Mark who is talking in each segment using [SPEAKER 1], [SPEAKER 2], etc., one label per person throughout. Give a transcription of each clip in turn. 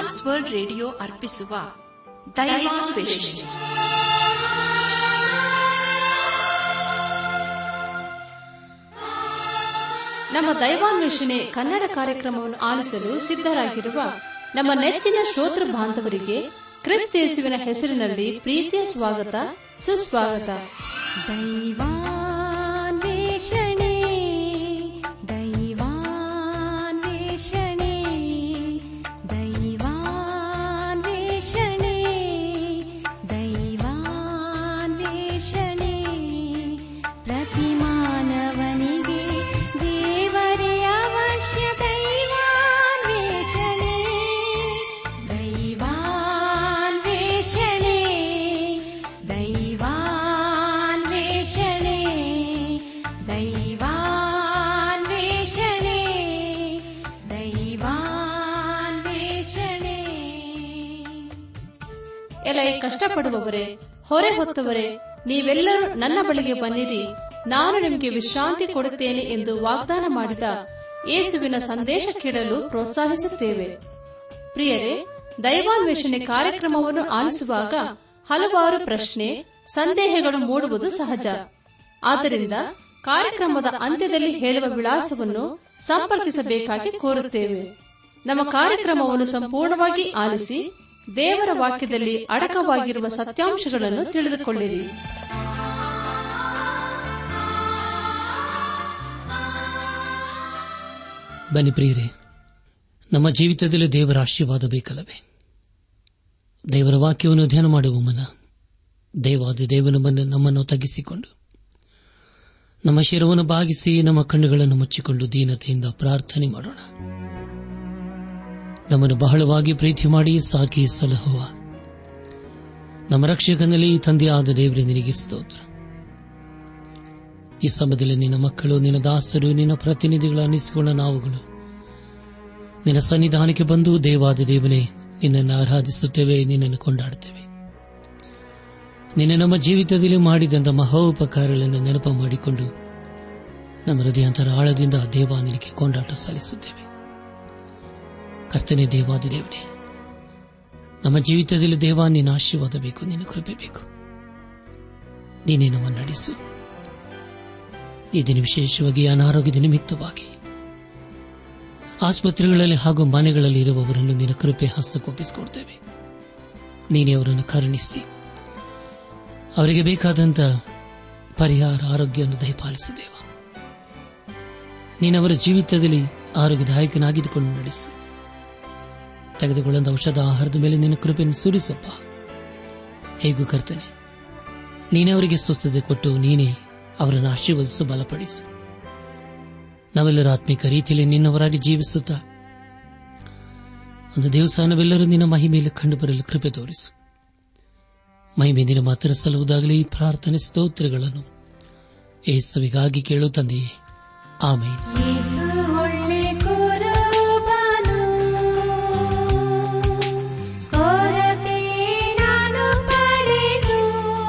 [SPEAKER 1] Trans World radio ಅರ್ಪಿಸುವ ದೈವಾನ್ವೇಷಣೆ
[SPEAKER 2] ನಮ್ಮ ದೈವಾನ್ವೇಷಣೆ ಕನ್ನಡ ಕಾರ್ಯಕ್ರಮವನ್ನು ಆಲಿಸಲು ಸಿದ್ಧರಾಗಿರುವ ನಮ್ಮ ನೆಚ್ಚಿನ ಶ್ರೋತೃ ಬಾಂಧವರಿಗೆ ಕ್ರಿಸ್ತೇಸುವಿನ ಹೆಸರಿನಲ್ಲಿ ಪ್ರೀತಿಯ ಸ್ವಾಗತ ಸುಸ್ವಾಗತ
[SPEAKER 3] ದೈವಾನ್ವೇಷಣೆ ದೈವಾನ್ವೇಷಣೆ ದೈವಾನ್ವೇಷಣೆ ದೈವಾನ್ವೇಷಣೆ ಪ್ರತಿ ಮಾನವನಿಗೆ ದೇವರೇ ಅವಶ್ಯ ದೈವಾನ್ವೇಷಣೆ ದೈವಾನ್ವೇಷಣೆ ದೈವಾನ್ವೇಷಣೆ ದೈವಾನ್ವೇಷಣೆ ದೈವಾನ್ವೇಷಣೆ
[SPEAKER 2] ಎಲ್ಲ ಈ ಕಷ್ಟಪಡುವವರೇ ಹೊರೆ ಹೊತ್ತವರೇ ನೀವೆಲ್ಲರೂ ನನ್ನ ಬಳಿಗೆ ಬನ್ನಿರಿ ನಾನು ನಿಮಗೆ ವಿಶ್ರಾಂತಿ ಕೊಡುತ್ತೇನೆ ಎಂದು ವಾಗ್ದಾನ ಮಾಡಿದ ಯೇಸುವಿನ ಸಂದೇಶ ಕೇಳಲು ಪ್ರೋತ್ಸಾಹಿಸುತ್ತೇವೆ ಪ್ರಿಯರೇ ದೈವಾನ್ವೇಷಣೆ ಕಾರ್ಯಕ್ರಮವನ್ನು ಆಲಿಸುವಾಗ ಹಲವಾರು ಪ್ರಶ್ನೆ ಸಂದೇಹಗಳು ಮೂಡುವುದು ಸಹಜ ಆದ್ದರಿಂದ ಕಾರ್ಯಕ್ರಮದ ಅಂತ್ಯದಲ್ಲಿ ಹೇಳುವ ವಿಳಾಸವನ್ನು ಸಂಪರ್ಕಿಸಬೇಕಾಗಿ ಕೋರುತ್ತೇವೆ ನಮ್ಮ ಕಾರ್ಯಕ್ರಮವನ್ನು ಸಂಪೂರ್ಣವಾಗಿ ಆಲಿಸಿ ದೇವರ ವಾಕ್ಯದಲ್ಲಿ ಅಡಕವಾಗಿರುವ ಸತ್ಯಾಂಶಗಳನ್ನು ತಿಳಿದುಕೊಳ್ಳಿರಿ
[SPEAKER 4] ಬನ್ನಿ ಪ್ರಿಯರೇ ನಮ್ಮ ಜೀವಿತದಲ್ಲಿ ದೇವರ ಆಶೀರ್ವಾದ ಬೇಕಲ್ಲವೇ ದೇವರ ವಾಕ್ಯವನ್ನು ಧ್ಯಾನ ಮಾಡುವ ಮನ ದೇವಾದ ದೇವನ ಮನ ನಮ್ಮನ್ನು ತಗ್ಗಿಸಿಕೊಂಡು ನಮ್ಮ ಶಿರವನ್ನು ಬಾಗಿಸಿ ನಮ್ಮ ಕಣ್ಣುಗಳನ್ನು ಮುಚ್ಚಿಕೊಂಡು ದೀನತೆಯಿಂದ ಪ್ರಾರ್ಥನೆ ಮಾಡೋಣ ನಮ್ಮನ್ನು ಬಹಳವಾಗಿ ಪ್ರೀತಿ ಮಾಡಿ ಸಾಕಿ ಸಲಹುವ ನಮ್ಮ ರಕ್ಷಕನಲ್ಲಿ ತಂದೆಯಾದ ದೇವರೇ ನಿನಗೆ ಸ್ತೋತ್ರ ಈ ಸಮಯದಲ್ಲಿ ನಿನ್ನ ಮಕ್ಕಳು ನಿನ್ನ ದಾಸರು ನಿನ್ನ ಪ್ರತಿನಿಧಿಗಳು ಅನ್ನಿಸಿಕೊಂಡ ನಾವುಗಳು ನಿನ್ನ ಸನ್ನಿಧಾನಕ್ಕೆ ಬಂದು ದೇವಾದ ದೇವನೇ ನಿನ್ನನ್ನು ಆರಾಧಿಸುತ್ತೇವೆ ನಿನ್ನನ್ನು ಕೊಂಡಾಡುತ್ತೇವೆ ನಿನ್ನ ನಮ್ಮ ಜೀವಿತದಲ್ಲಿ ಮಾಡಿದಂಥ ಮಹೋಪಕಾರಗಳನ್ನು ನೆನಪು ಮಾಡಿಕೊಂಡು ನಮ್ಮ ಹೃದಯಾಂತರ ಆಳದಿಂದ ದೇವ ನಿನಗೆ ಕೊಂಡಾಟ ಸಲ್ಲಿಸುತ್ತೇವೆ ಕರ್ತನೆ ದೇವಾದ ದೇವನೇ ನಮ್ಮ ಜೀವಿತದಲ್ಲಿ ದೇವ ನಿನ್ನ ಆಶೀರ್ವಾದ ಬೇಕು ನಿನ್ನ ಕೃಪೆ ಬೇಕು ನೀನೇ ನಮ್ಮನ್ನು ನಡೆಸು ಈ ದಿನ ವಿಶೇಷವಾಗಿ ಅನಾರೋಗ್ಯದ ನಿಮಿತ್ತವಾಗಿ ಆಸ್ಪತ್ರೆಗಳಲ್ಲಿ ಹಾಗೂ ಮನೆಗಳಲ್ಲಿ ಇರುವವರನ್ನು ನಿನ್ನ ಕೃಪೆ ಹಸ್ತಕ್ಕೊಪ್ಪಿಸಿಕೊಡ್ತೇವೆ ನೀನೇ ಅವರನ್ನು ಕರುಣಿಸಿ ಅವರಿಗೆ ಬೇಕಾದಂತ ಪರಿಹಾರ ಆರೋಗ್ಯವನ್ನು ದಯಪಾಲಿಸಿದೇವ ನೀನವರ ಜೀವಿತದಲ್ಲಿ ಆರೋಗ್ಯದಾಯಕನಾಗಿದ್ದುಕೊಂಡು ನಡೆಸು ತೆಗೆದುಕೊಳ್ಳದ ಔಷಧ ಆಹಾರದ ಮೇಲೆ ನಿನ್ನ ಕೃಪೆಯನ್ನು ಸುರಿಸಪ್ಪ ಹೇಗೂ ಕರ್ತನೆ ನೀನೇ ಅವರಿಗೆ ಸ್ವಸ್ಥತೆ ಕೊಟ್ಟು ನೀನೇ ಅವರನ್ನು ಆಶೀರ್ವದಿಸು ಬಲಪಡಿಸು ನಾವೆಲ್ಲರೂ ಆತ್ಮಿಕ ರೀತಿಯಲ್ಲಿ ನಿನ್ನವರಾಗಿ ಜೀವಿಸುತ್ತಾ ಒಂದು ದಿವಸ ನಾವೆಲ್ಲರೂ ನಿನ್ನ ಮಹಿಮೆಯಲ್ಲಿ ಕಂಡುಬರಲು ಕೃಪೆ ತೋರಿಸು ಮಹಿಮೆ ನಿನ್ನ ಮಾತ್ರ ಸಲ್ಲುವುದಾಗಲಿ ಈ ಪ್ರಾರ್ಥನೆ ಸ್ತೋತ್ರಗಳನ್ನು ಏಸುವಿಗಾಗಿ ಕೇಳು ತಂದೆಯೇ ಆಮೇಲೆ
[SPEAKER 3] ಯೇಸು ಒಳ್ಳೆ ಕುರುಬನು ಕೊರತೆ ನಾನು ಪಡೆದು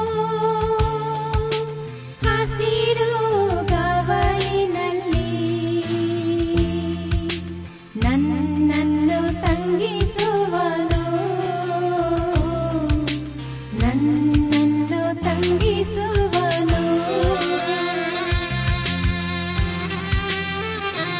[SPEAKER 3] ಹಸಿರು ಗವಲಿನಲ್ಲಿ ನನ್ನನ್ನು ತಂಗಿಸುವನು ನನ್ನನ್ನು ತಂಗಿಸುವನು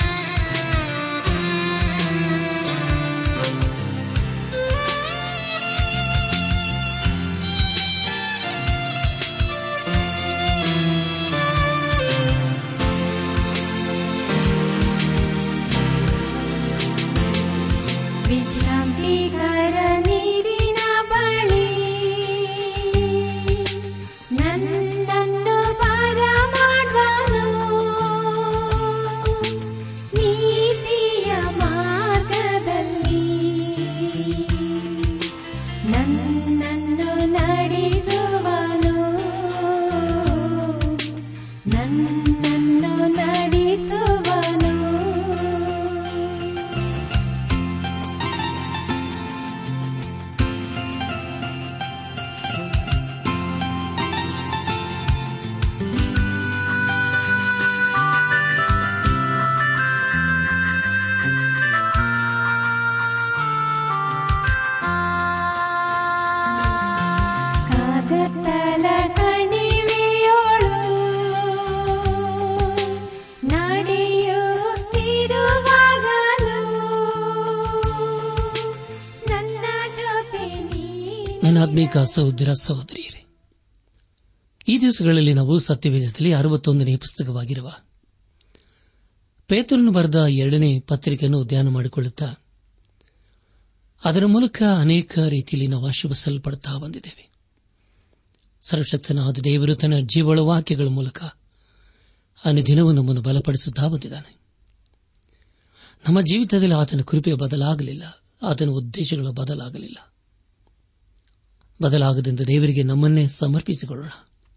[SPEAKER 4] ನನ್ನ ಆತ್ಮೀಕ ಸಹೋದರ ಸಹೋದರಿಯರೇ ಈ ದಿವಸಗಳಲ್ಲಿ ನಾವು ಸತ್ಯವೇದದಲ್ಲಿ ಅರವತ್ತೊಂದನೇ ಪುಸ್ತಕವಾಗಿರುವ ಪೇತ್ರನು ಬರೆದ ಎರಡನೇ ಪತ್ರಿಕೆಯನ್ನು ಧ್ಯಾನ ಮಾಡಿಕೊಳ್ಳುತ್ತಾ ಅದರ ಮೂಲಕ ಅನೇಕ ರೀತಿಯಲ್ಲಿ ನಾವು ಆಶೀರ್ವಿಸಲ್ಪಡುತ್ತಾ ಬಂದಿದ್ದೇವೆ ಸರ್ವಶಕ್ತನಾದ ದೇವರು ತನ್ನ ಜೀವಳ ವಾಕ್ಯಗಳ ಮೂಲಕ ಅನುದಿನವೂ ನಮ್ಮನ್ನು ಬಲಪಡಿಸುತ್ತಾ ಬಂದಿದ್ದಾನೆ ನಮ್ಮ ಜೀವಿತದಲ್ಲಿ ಆತನ ಕೃಪೆಯ ಬದಲಾಗಲಿಲ್ಲ ಆತನ ಉದ್ದೇಶಗಳ ಬದಲಾಗಲಿಲ್ಲ ಬದಲಾಗದಿಂದ ದೇವರಿಗೆ ನಮ್ಮನ್ನೇ ಸಮರ್ಪಿಸಿಕೊಳ್ಳೋಣ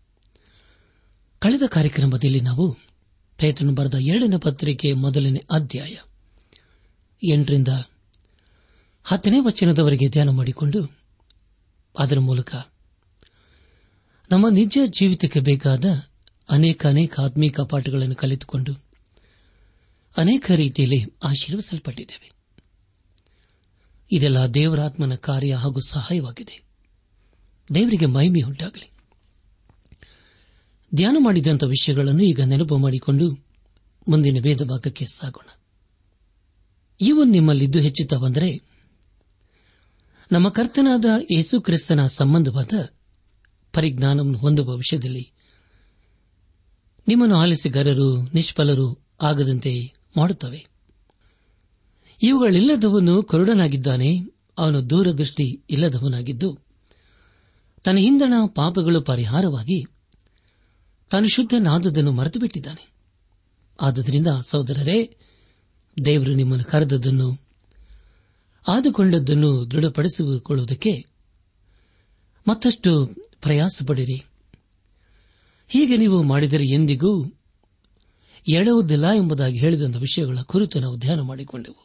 [SPEAKER 4] ಕಳೆದ ಕಾರ್ಯಕ್ರಮದಲ್ಲಿ ನಾವು ಪೇತನು ಬರೆದ ಎರಡನೇ ಪತ್ರಿಕೆ ಮೊದಲನೇ ಅಧ್ಯಾಯ ಎಂಟರಿಂದ ಹತ್ತನೇ ವಚನದವರೆಗೆ ಧ್ಯಾನ ಮಾಡಿಕೊಂಡು ಅದರ ಮೂಲಕ ನಮ್ಮ ನಿಜ ಜೀವಿತಕ್ಕೆ ಬೇಕಾದ ಅನೇಕ ಅನೇಕ ಆತ್ಮೀಕ ಪಾಠಗಳನ್ನು ಕಲಿತುಕೊಂಡು ಅನೇಕ ರೀತಿಯಲ್ಲಿ ಆಶೀರ್ವಿಸಲ್ಪಟ್ಟಿದ್ದೇವೆ ಇದೆಲ್ಲ ದೇವರಾತ್ಮನ ಕಾರ್ಯ ಹಾಗೂ ಸಹಾಯವಾಗಿದೆ ದೇವರಿಗೆ ಮಹಿಮೆ ಉಂಟಾಗಲಿ ಧ್ಯಾನ ಮಾಡಿದಂಥ ವಿಷಯಗಳನ್ನು ಈಗ ನೆನಪು ಮಾಡಿಕೊಂಡು ಮುಂದಿನ ವೇದ ಭಾಗಕ್ಕೆ ಸಾಗೋಣ ಇವು ನಿಮ್ಮಲ್ಲಿದ್ದು ಹೆಚ್ಚುತ್ತಾ ಬಂದರೆ ನಮ್ಮ ಕರ್ತನಾದ ಯೇಸು ಕ್ರಿಸ್ತನ ಸಂಬಂಧವಾದ ಪರಿಜ್ಞಾನವನ್ನು ಹೊಂದುವ ವಿಷಯದಲ್ಲಿ ನಿಮ್ಮನ್ನು ಆಲಿಸಿಗರರು ನಿಷ್ಫಲರು ಆಗದಂತೆ ಮಾಡುತ್ತವೆ ಇವುಗಳಿಲ್ಲದವನು ಕರುಡನಾಗಿದ್ದಾನೆ ಅವನು ದೂರದೃಷ್ಟಿ ಇಲ್ಲದವನಾಗಿದ್ದು ತನ್ನ ಹಿಂದಣ ಪಾಪಗಳು ಪರಿಹಾರವಾಗಿ ತಾನು ಶುದ್ಧನಾದದನ್ನು ಮರೆತು ಬಿಟ್ಟಿದ್ದಾನೆ ಆದುದರಿಂದ ಸಹೋದರರೇ ದೇವರು ನಿಮ್ಮನ್ನು ಕರೆದದ್ದನ್ನು ಆದುಕೊಂಡದ್ದನ್ನು ದೃಢಪಡಿಸಿಕೊಳ್ಳುವುದಕ್ಕೆ ಮತ್ತಷ್ಟು ಪ್ರಯಾಸ ಪಡಿರಿ ಹೀಗೆ ನೀವು ಮಾಡಿದರೆ ಎಂದಿಗೂ ಎಡವುದಿಲ್ಲ ಎಂಬುದಾಗಿ ಹೇಳಿದಂಥ ವಿಷಯಗಳ ಕುರಿತು ನಾವು ಧ್ಯಾನ ಮಾಡಿಕೊಂಡೆವು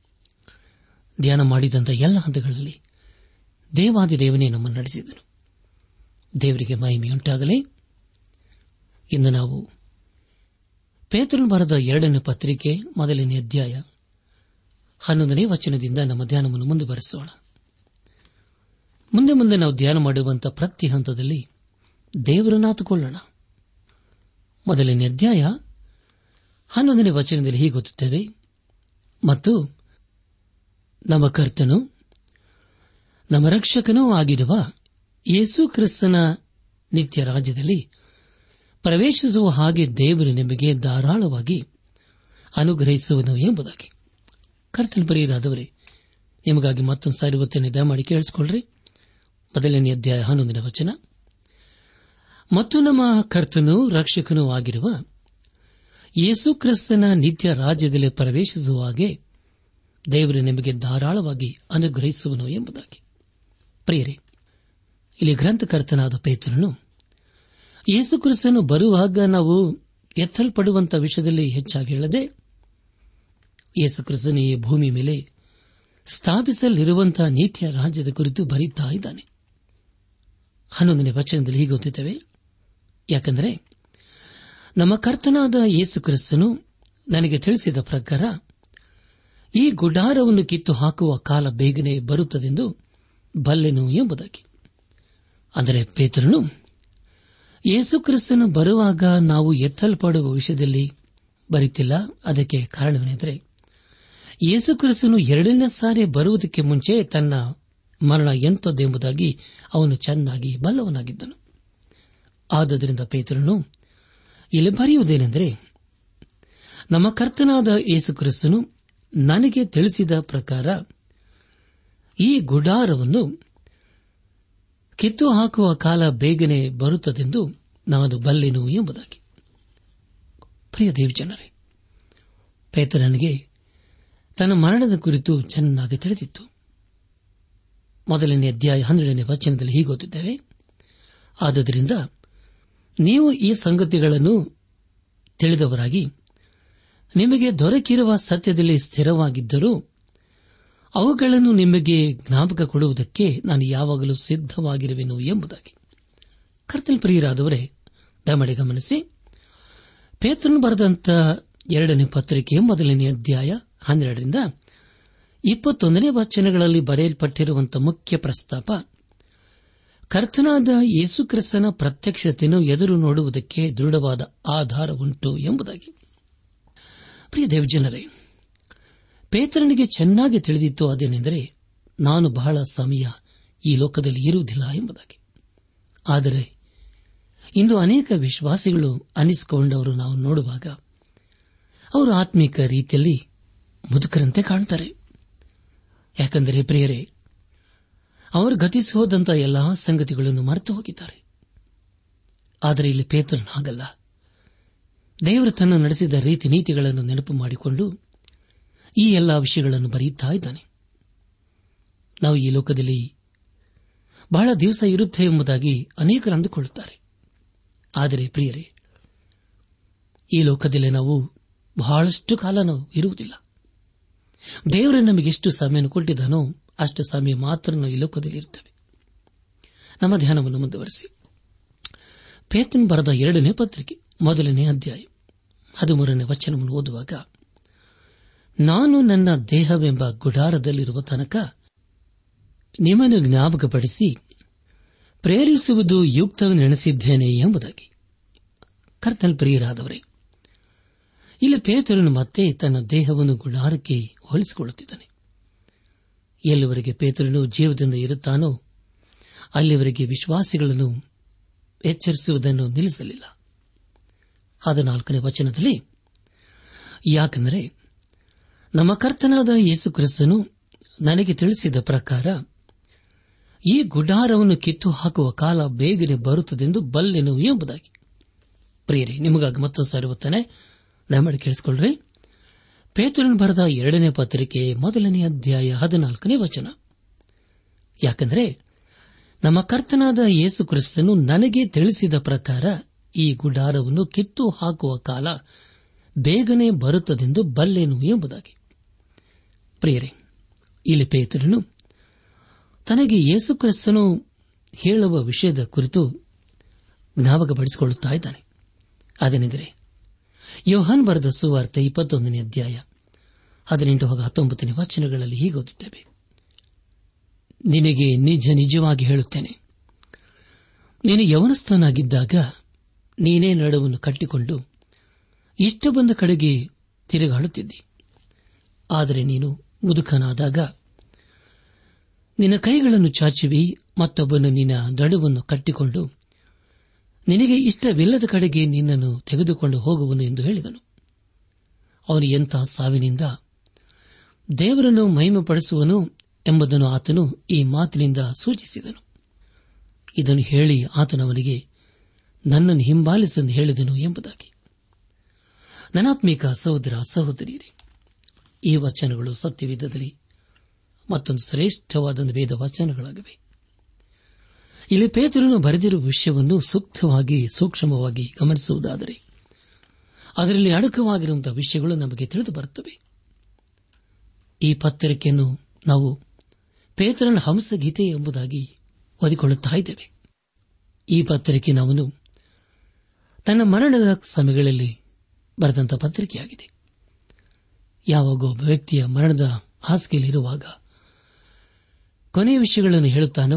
[SPEAKER 4] ಧ್ಯಾನ ಮಾಡಿದಂಥ ಎಲ್ಲ ಹಂತಗಳಲ್ಲಿ ದೇವಾದಿ ದೇವನೇ ನಮ್ಮನ್ನು ನಡೆಸಿದನು ದೇವರಿಗೆ ಮಹಿಮೆಯುಂಟಾಗಲಿ ಇಂದು ನಾವು ಪೇತ್ರನ್ ಬರೆದ ಎರಡನೇ ಪತ್ರಿಕೆ ಮೊದಲನೇ ಅಧ್ಯಾಯ ಹನ್ನೊಂದನೇ ವಚನದಿಂದ ನಮ್ಮ ಧ್ಯಾನವನ್ನು ಮುಂದುವರೆಸೋಣ ಮುಂದೆ ಮುಂದೆ ನಾವು ಧ್ಯಾನ ಮಾಡುವಂತಹ ಪ್ರತಿ ಹಂತದಲ್ಲಿ ದೇವರನ್ನಾತುಕೊಳ್ಳೋಣ ಮೊದಲನೇ ಅಧ್ಯಾಯ ಹನ್ನೊಂದನೇ ವಚನದಲ್ಲಿ ಹೀಗೆ ಓದುತ್ತೇವೆ ಮತ್ತು ನಮ್ಮ ಕರ್ತನು ನಮ್ಮ ರಕ್ಷಕನೂ ಆಗಿರುವ ಯೇಸು ಕ್ರಿಸ್ತನ ನಿತ್ಯ ರಾಜ್ಯದಲ್ಲಿ ಪ್ರವೇಶಿಸುವ ಹಾಗೆ ದೇವರು ನಿಮಗೆ ಧಾರಾಳವಾಗಿ ಅನುಗ್ರಹಿಸುವನು ಎಂಬುದಾಗಿ ಕರ್ತನ ಬರೆಯರಾದವರೇ ನಿಮಗಾಗಿ ಮತ್ತೊಂದು ಸಾರಿ ಒತ್ತನೆ ದಯಮಾಡಿ ಕೇಳಿಸಿಕೊಳ್ಳ್ರಿ ಮೊದಲನೇ ಅಧ್ಯಾಯ ಹನ್ನೊಂದನೇ ವಚನ ಮತ್ತು ನಮ್ಮ ಕರ್ತನೂ ರಕ್ಷಕನೂ ಆಗಿರುವ ಯೇಸು ಕ್ರಿಸ್ತನ ನಿತ್ಯ ರಾಜ್ಯದಲ್ಲಿ ಪ್ರವೇಶಿಸುವ ಹಾಗೆ ದೇವರು ನಿಮಗೆ ಧಾರಾಳವಾಗಿ ಅನುಗ್ರಹಿಸುವನು ಎಂಬುದಾಗಿ ಪ್ರಿಯರೇ ಇಲ್ಲಿ ಗ್ರಂಥಕರ್ತನಾದ ಪೇತ್ರನು ಯೇಸು ಕ್ರಿಸ್ತನು ಬರುವಾಗ ನಾವು ಎತ್ತಲ್ಪಡುವಂತಹ ವಿಷಯದಲ್ಲಿ ಹೆಚ್ಚಾಗಿ ಹೇಳದೆ ಯೇಸು ಕ್ರಿಸ್ತನ ಈ ಭೂಮಿ ಮೇಲೆ ಸ್ಥಾಪಿಸಲಿರುವಂತಹ ನೀತಿಯ ರಾಜ್ಯದ ಕುರಿತು ಬರೀತಾ ಇದ್ದಾನೆ ಹನ್ನೊಂದನೇ ವಚನದಲ್ಲಿ ಹೀಗೆ ಓದುತ್ತೇವೆ ಯಾಕೆಂದರೆ ನಮ್ಮ ಕರ್ತನಾದ ಯೇಸು ಕ್ರಿಸ್ತನು ನನಗೆ ತಿಳಿಸಿದ ಪ್ರಕಾರ ಈ ಗುಡಾರವನ್ನು ಕಿತ್ತು ಹಾಕುವ ಕಾಲ ಬೇಗನೆ ಬರುತ್ತದೆಂದು ಬಲ್ಲೆನು ಎಂಬುದಾಗಿ ಅಂದರೆ ಪೇತ್ರನು ಯೇಸು ಕ್ರಿಸ್ತನು ಬರುವಾಗ ನಾವು ಎತ್ತಲ್ಪಡುವ ವಿಷಯದಲ್ಲಿ ಬರುತ್ತಿಲ್ಲ ಅದಕ್ಕೆ ಕಾರಣವೇನೆಂದರೆ ಯೇಸು ಕ್ರಿಸ್ತನು ಎರಡನೇ ಸಾರಿ ಬರುವುದಕ್ಕೆ ಮುಂಚೆ ತನ್ನ ಮರಣ ಎಂಥದ್ದೆಂಬುದಾಗಿ ಅವನು ಚೆನ್ನಾಗಿ ಬಲ್ಲವನಾಗಿದ್ದನು ಆದುದರಿಂದ ಪೇತ್ರನು ಇಲ್ಲಿ ಬರೆಯುವುದೇನೆಂದರೆ ನಮ್ಮ ಕರ್ತನಾದ ಯೇಸು ಕ್ರಿಸ್ತನು ನನಗೆ ತಿಳಿಸಿದ ಪ್ರಕಾರ ಈ ಗುಡಾರವನ್ನು ಕಿತ್ತು ಹಾಕುವ ಕಾಲ ಬೇಗನೆ ಬರುತ್ತದೆಂದು ನಾನು ಬಲ್ಲೆನು ಎಂಬುದಾಗಿ ಪ್ರಿಯ ದೇವಜನರೇ ಪೇತ್ರನಿಗೆ ತನ್ನ ಮರಣದ ಕುರಿತು ಚೆನ್ನಾಗಿ ತಿಳಿದಿತ್ತು ಮೊದಲನೇ ಅಧ್ಯಾಯ ಹನ್ನೆರಡನೇ ವಚನದಲ್ಲಿ ಹೀಗೆ ಓದಿದ್ದೇವೆ ಆದುದರಿಂದ ನೀವು ಈ ಸಂಗತಿಗಳನ್ನು ತಿಳಿದವರಾಗಿ ನಿಮಗೆ ದೊರಕಿರುವ ಸತ್ಯದಲ್ಲಿ ಸ್ಥಿರವಾಗಿದ್ದರೂ ಅವುಗಳನ್ನು ನಿಮಗೆ ಜ್ಞಾಪಕ ಕೊಡುವುದಕ್ಕೆ ನಾನು ಯಾವಾಗಲೂ ಸಿದ್ದವಾಗಿರುವೆನು ಎಂಬುದಾಗಿ ಕರ್ತಲ್ ಪ್ರಿಯರಾದವರೇ ದಯಮಾಡಿ ಗಮನಿಸಿ ಪೇತ್ರನು ಬರೆದಂತ ಎರಡನೇ ಪತ್ರಿಕೆ ಮೊದಲನೇ ಅಧ್ಯಾಯ ಹನ್ನೆರಡರಿಂದ ಇಪ್ಪತ್ತೊಂದನೇ ವಚನಗಳಲ್ಲಿ ಬರೆಯಲ್ಪಟ್ಟಿರುವಂತಹ ಮುಖ್ಯ ಪ್ರಸ್ತಾಪ ಕರ್ತನಾದ ಯೇಸುಕ್ರಿಸ್ತನ ಪ್ರತ್ಯಕ್ಷತೆಯನ್ನು ಎದುರು ನೋಡುವುದಕ್ಕೆ ದೃಢವಾದ ಆಧಾರ ಉಂಟು ಎಂಬುದಾಗಿ ಪ್ರಿಯ ದೇವಜನರೇ ಪೇತ್ರನಿಗೆ ಚೆನ್ನಾಗಿ ತಿಳಿದಿತ್ತು ಅದೇನೆಂದರೆ ನಾನು ಬಹಳ ಸಮಯ ಈ ಲೋಕದಲ್ಲಿ ಇರುವುದಿಲ್ಲ ಎಂಬುದಾಗಿ ಆದರೆ ಇಂದು ಅನೇಕ ವಿಶ್ವಾಸಿಗಳು ಅನಿಸಿಕೊಂಡವರು ನಾವು ನೋಡುವಾಗ ಅವರು ಆತ್ಮಿಕ ರೀತಿಯಲ್ಲಿ ಮುದುಕರಂತೆ ಕಾಣ್ತಾರೆ ಯಾಕೆಂದರೆ ಪ್ರಿಯರೇ ಅವರು ಗತಿಸಿ ಹೋದಂಥ ಎಲ್ಲಾ ಸಂಗತಿಗಳನ್ನು ಮರೆತು ಹೋಗಿದ್ದಾರೆ ಆದರೆ ಇಲ್ಲಿ ಪೇತ್ರನ್ ಹಾಗಲ್ಲ ದೇವರು ತನ್ನ ನಡೆಸಿದ ರೀತಿ ನೀತಿಗಳನ್ನು ನೆನಪು ಮಾಡಿಕೊಂಡು ಈ ಎಲ್ಲಾ ವಿಷಯಗಳನ್ನು ಬರೆಯುತ್ತಾ ಇದ್ದಾನೆ ನಾವು ಈ ಲೋಕದಲ್ಲಿ ಬಹಳ ದಿವಸ ಇರುತ್ತೆ ಎಂಬುದಾಗಿ ಅನೇಕರು ಅಂದುಕೊಳ್ಳುತ್ತಾರೆ ಆದರೆ ಪ್ರಿಯರೇ ಈ ಲೋಕದಲ್ಲಿ ನಾವು ಬಹಳಷ್ಟು ಕಾಲ ನಾವು ಇರುವುದಿಲ್ಲ ದೇವರು ನಮಗೆ ಎಷ್ಟು ಸಮಯವನ್ನು ಕೊಟ್ಟಿದ್ದಾನೋ ಅಷ್ಟು ಸಮಯ ಮಾತ್ರ ನಾವು ಈ ಲೋಕದಲ್ಲಿ ಇರ್ತೇವೆ ನಮ್ಮ ಧ್ಯಾನವನ್ನು ಮುಂದುವರೆಸಿ ಪೇತನ್ ಬರೆದ ಎರಡನೇ ಪತ್ರಿಕೆ ಮೊದಲನೇ ಅಧ್ಯಾಯ ಹದಿಮೂರನೇ ವಚನವನ್ನು ಓದುವಾಗ ನಾನು ನನ್ನ ದೇಹವೆಂಬ ಗುಡಾರದಲ್ಲಿರುವ ತನಕ ನಿಮ್ಮನ್ನು ಜ್ಞಾಪಕಪಡಿಸಿ ಪ್ರೇರಿಸುವುದು ಯುಕ್ತವೆನೆನಿಸಿದ್ದೇನೆ ಎಂಬುದಾಗಿ ಕರ್ತಲ್ ಪ್ರಿಯರಾದವರೇ ಇಲ್ಲಿ ಪೇತರನು ಮತ್ತೆ ತನ್ನ ದೇಹವನ್ನು ಗುಡಾರಕ್ಕೆ ಹೋಲಿಸಿಕೊಳ್ಳುತ್ತಿದ್ದಾನೆ ಎಲ್ಲಿವರೆಗೆ ಪೇತರನು ಜೀವದಿಂದ ಇರುತ್ತಾನೋ ಅಲ್ಲಿವರೆಗೆ ವಿಶ್ವಾಸಿಗಳನ್ನು ಎಚ್ಚರಿಸುವುದನ್ನು ನಿಲ್ಲಿಸಲಿಲ್ಲ ಹದಿನಾಲ್ಕನೇ ವಚನದಲ್ಲಿ ಯಾಕೆಂದರೆ ನಮ್ಮ ಕರ್ತನಾದ ಯೇಸು ಕ್ರಿಸ್ತನು ನನಗೆ ತಿಳಿಸಿದ ಪ್ರಕಾರ ಈ ಗುಡಾರವನ್ನು ಕಿತ್ತು ಹಾಕುವ ಕಾಲ ಬೇಗನೆ ಬರುತ್ತದೆಂದು ಬಲ್ಲೆನು ಎಂಬುದಾಗಿ ಪ್ರಿಯರೇ ನಿಮಗಾಗಿ ಮತ್ತೊಂದು ಸಾರಿ ಓದ್ತಾನೆ ದಯಮಾಡಿ ಕೇಳಿಸಿಕೊಳ್ಳ್ರಿ ಪೇತರನ್ ಬರೆದ ಎರಡನೇ ಪತ್ರಿಕೆ ಮೊದಲನೇ ಅಧ್ಯಾಯ ಹದಿನಾಲ್ಕನೇ ವಚನ ಯಾಕೆಂದರೆ ನಮ್ಮ ಕರ್ತನಾದ ಯೇಸು ಕ್ರಿಸ್ತನು ನನಗೆ ತಿಳಿಸಿದ ಪ್ರಕಾರ ಈ ಗುಡಾರವನ್ನು ಕಿತ್ತು ಹಾಕುವ ಕಾಲ ಬೇಗನೆ ಬರುತ್ತದೆಂದು ಬಲ್ಲೆನು ಎಂಬುದಾಗಿ ಪ್ರಿಯರೇ ಇಲ್ಲಿ ಪೇತರನು ತನಗೆ ಯೇಸು ಕ್ರಿಸ್ತನು ಹೇಳುವ ವಿಷಯದ ಕುರಿತು ಜ್ಞಾಪಕಪಡಿಸಿಕೊಳ್ಳುತ್ತಾ ಇದ್ದಾನೆ ಅದೇನೆಂದರೆ ಯೋಹಾನ್ ಬರೆದ ಸುವಾರ್ತೆ ಇಪ್ಪತ್ತೊಂದನೇ ಅಧ್ಯಾಯ ಹದಿನೆಂಟು ಹಾಗೂ ಹತ್ತೊಂಬತ್ತನೇ ವಚನಗಳಲ್ಲಿ ಹೀಗೆ ಓದುತ್ತೇವೆ ನಿನಗೆ ನಿಜ ನಿಜವಾಗಿ ಹೇಳುತ್ತೇನೆ ನೀನು ಯವನಸ್ಥನಾಗಿದ್ದಾಗ ನೀನೇ ನಡುವನ್ನು ಕಟ್ಟಿಕೊಂಡು ಇಷ್ಟ ಬಂದ ಕಡೆಗೆ ತಿರುಗಾಡುತ್ತಿದ್ದಿ ಆದರೆ ನೀನು ಮುದುಕನಾದಾಗ ನಿನ್ನ ಕೈಗಳನ್ನು ಚಾಚುವಿ ಮತ್ತೊಬ್ಬನು ನಿನ್ನ ನಡುವನ್ನು ಕಟ್ಟಿಕೊಂಡು ನಿನಗೆ ಇಷ್ಟವಿಲ್ಲದ ಕಡೆಗೆ ನಿನ್ನನ್ನು ತೆಗೆದುಕೊಂಡು ಹೋಗುವನು ಎಂದು ಹೇಳಿದನು ಅವನು ಎಂತಹ ಸಾವಿನಿಂದ ದೇವರನ್ನು ಮಹಿಮೆಪಡಿಸುವನು ಎಂಬುದನ್ನು ಆತನು ಈ ಮಾತಿನಿಂದ ಸೂಚಿಸಿದನು ಇದನ್ನು ಹೇಳಿ ಆತನವನಿಗೆ ನನ್ನನ್ನು ಹಿಂಬಾಲಿಸೆಂದು ಹೇಳಿದನು ಎಂಬುದಾಗಿ ನನಾತ್ಮಿಕ ಸಹೋದರ ಸಹೋದರಿಯರೇ ಈ ವಚನಗಳು ಸತ್ಯವಿದ್ದದಲ್ಲಿ ಮತ್ತೊಂದು ಶ್ರೇಷ್ಠವಾದ ವೇದ ವಚನಗಳಾಗಿವೆ ಇಲ್ಲಿ ಪೇತರನು ಬರೆದಿರುವ ವಿಷಯವನ್ನು ಸೂಕ್ತವಾಗಿ ಸೂಕ್ಷ್ಮವಾಗಿ ಗಮನಿಸುವುದಾದರೆ ಅದರಲ್ಲಿ ಅಡಕವಾಗಿರುವಂತಹ ವಿಷಯಗಳು ನಮಗೆ ತಿಳಿದು ಬರುತ್ತವೆ ಈ ಪತ್ರಿಕೆಯನ್ನು ನಾವು ಪೇತರನ ಹಂಸಗೀತೆ ಎಂಬುದಾಗಿ ಓದಿಕೊಳ್ಳುತ್ತಾ ಇದ್ದೇವೆ ಈ ಪತ್ರಿಕೆ ನಾವನು ತನ್ನ ಮರಣದ ಸಮಯಗಳಲ್ಲಿ ಬರೆದಂತಹ ಪತ್ರಿಕೆಯಾಗಿದೆ ಯಾವಾಗ ಒಬ್ಬ ವ್ಯಕ್ತಿಯ ಮರಣದ ಹಾಸಿಗೆಯಲ್ಲಿರುವಾಗ ಕೊನೆಯ ವಿಷಯಗಳನ್ನು ಹೇಳುತ್ತಾನೋ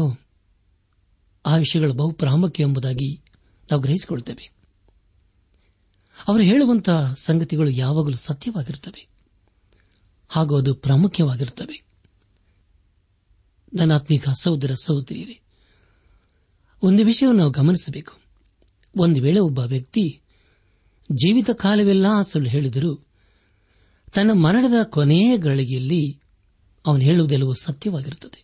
[SPEAKER 4] ಆ ವಿಷಯಗಳು ಬಹು ಪ್ರಾಮುಖ್ಯ ಎಂಬುದಾಗಿ ನಾವು ಗ್ರಹಿಸಿಕೊಳ್ಳುತ್ತೇವೆ ಅವರು ಹೇಳುವಂತಹ ಸಂಗತಿಗಳು ಯಾವಾಗಲೂ ಸತ್ಯವಾಗಿರುತ್ತವೆ ಹಾಗೂ ಅದು ಪ್ರಾಮುಖ್ಯವಾಗಿರುತ್ತವೆ ನನ್ನಾತ್ಮಿಕ ಸಹೋದರ ಸಹೋದರಿಯರೇ ಒಂದು ವಿಷಯವನ್ನು ನಾವು ಗಮನಿಸಬೇಕು ಒಂದು ವೇಳೆ ಒಬ್ಬ ವ್ಯಕ್ತಿ ಜೀವಿತ ಕಾಲವೆಲ್ಲ ಸುಳ್ಳು ಹೇಳಿದರೂ ತನ್ನ ಮರಣದ ಕೊನೆಯ ಗಳಿಗೆಯಲ್ಲಿ ಅವನು ಹೇಳುವುದೆಲ್ಲವೂ ಸತ್ಯವಾಗಿರುತ್ತದೆ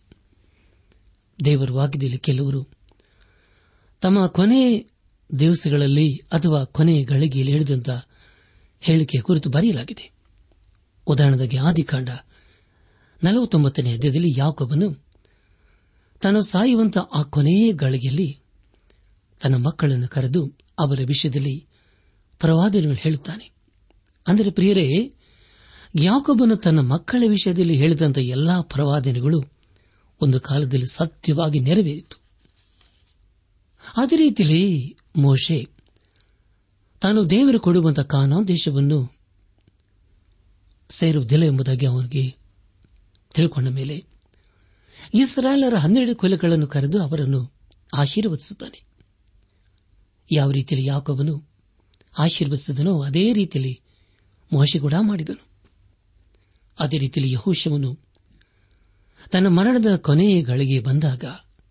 [SPEAKER 4] ದೇವರ ವಾಕ್ಯದಲ್ಲಿ ಕೆಲವರು ತಮ್ಮ ಕೊನೆ ದಿವಸಗಳಲ್ಲಿ ಅಥವಾ ಕೊನೆಯ ಗಳಿಗೆಯಲ್ಲಿ ಹೇಳಿದಂತ ಹೇಳಿಕೆಯ ಕುರಿತು ಬರೆಯಲಾಗಿದೆ ಉದಾಹರಣೆಗೆ ಆದಿಕಾಂಡ ನಲವತ್ತೊಂಬತ್ತನೇ ಅಧ್ಯಾಯದಲ್ಲಿ ಯಾಕೊಬ್ಬನು ತಾನು ಸಾಯುವಂತ ಆ ಕೊನೆಯ ಗಳಿಗೆಯಲ್ಲಿ ತನ್ನ ಮಕ್ಕಳನ್ನು ಕರೆದು ಅವರ ವಿಷಯದಲ್ಲಿ ಪ್ರವಾದನೆಗಳು ಹೇಳುತ್ತಾನೆ ಅಂದರೆ ಪ್ರಿಯರೇ ಯಾಕೊಬ್ಬನು ತನ್ನ ಮಕ್ಕಳ ವಿಷಯದಲ್ಲಿ ಹೇಳಿದಂಥ ಎಲ್ಲಾ ಪ್ರವಾದನೆಗಳು ಒಂದು ಕಾಲದಲ್ಲಿ ಸತ್ಯವಾಗಿ ನೆರವೇರಿತು ಅದೇ ರೀತಿಯಲ್ಲಿ ಮೋಶೆ ತಾನು ದೇವರು ಕೊಡುವಂತಹ ಕಾನೋ ದೇಶವನ್ನು ಸೇರುವುದಿಲ್ಲ ಎಂಬುದಾಗಿ ಅವನಿಗೆ ತಿಳ್ಕೊಂಡ ಮೇಲೆ ಇಸ್ರಾಯೇಲರ ಹನ್ನೆರಡು ಕೊಲೆಗಳನ್ನು ಕರೆದು ಅವರನ್ನು ಆಶೀರ್ವದಿಸುತ್ತಾನೆ ಯಾವ ರೀತಿಯಲ್ಲಿ ಯಾಕೋಬನು ಆಶೀರ್ವದಿಸಿದನೋ ಅದೇ ರೀತಿಯಲ್ಲಿ ಮೋಶೆ ಕೂಡ ಮಾಡಿದನು ಅದೇ ರೀತಿಯಲ್ಲಿ ಯಹೋಶವನು ತನ್ನ ಮರಣದ ಕೊನೆಯ ಗಳಿಗೆ ಬಂದಾಗ